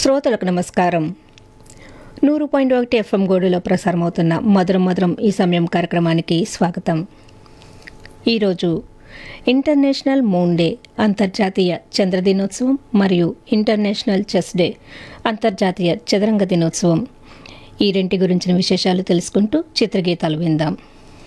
శ్రోతలకు నమస్కారం నూరు పాయింట్ ఒకటి ఎఫ్ఎం గోడులో ప్రసారమవుతున్న మధురం మధురం ఈ సమయం కార్యక్రమానికి స్వాగతం ఈరోజు ఇంటర్నేషనల్ మూన్ డే అంతర్జాతీయ చంద్ర దినోత్సవం మరియు ఇంటర్నేషనల్ చెస్ డే అంతర్జాతీయ చదరంగ దినోత్సవం ఈ రెంటి గురించిన విశేషాలు తెలుసుకుంటూ చిత్రగీతాలు విందాం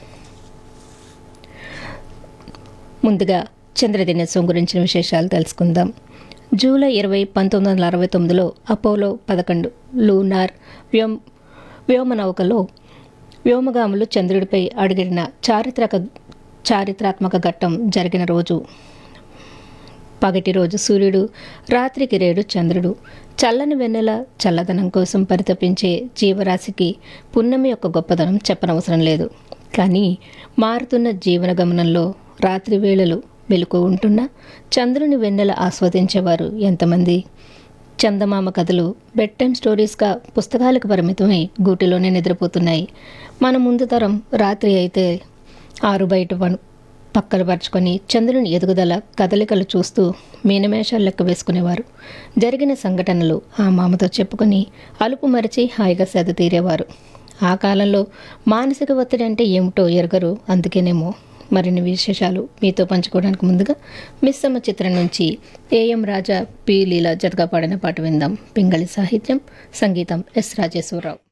ముందుగా చంద్ర దినోత్సవం గురించిన విశేషాలు తెలుసుకుందాం జూలై ఇరవై పంతొమ్మిది వందల అరవై తొమ్మిదిలో అపోలో పదకొండు లూనార్ వ్యోమ్ వ్యోమనౌకలో వ్యోమగాములు చంద్రుడిపై అడుగిడిన చారిత్రక చారిత్రాత్మక ఘట్టం జరిగిన రోజు పగటి రోజు సూర్యుడు రాత్రికి రేడు చంద్రుడు చల్లని వెన్నెల చల్లదనం కోసం పరితపించే జీవరాశికి పున్నమి యొక్క గొప్పదనం చెప్పనవసరం లేదు కానీ మారుతున్న జీవన గమనంలో రాత్రి వేళలు వెలుకు ఉంటున్న చంద్రుని వెన్నెల ఆస్వాదించేవారు ఎంతమంది చందమామ కథలు బెడ్ టైమ్ స్టోరీస్గా పుస్తకాలకు పరిమితమై గూటిలోనే నిద్రపోతున్నాయి మన ముందు తరం రాత్రి అయితే ఆరు బయట పను పక్కలు పరుచుకొని చంద్రుని ఎదుగుదల కదలికలు చూస్తూ మీనమేషాలు లెక్క వేసుకునేవారు జరిగిన సంఘటనలు ఆ మామతో చెప్పుకొని అలుపు మరిచి హాయిగా సెద తీరేవారు ఆ కాలంలో మానసిక ఒత్తిడి అంటే ఏమిటో ఎరగరు అందుకేనేమో మరిన్ని విశేషాలు మీతో పంచుకోవడానికి ముందుగా మిస్సమ్మ చిత్రం నుంచి ఏఎం రాజా పి లీలా జతగా పాడిన పాట విందాం పింగళి సాహిత్యం సంగీతం ఎస్ రాజేశ్వరరావు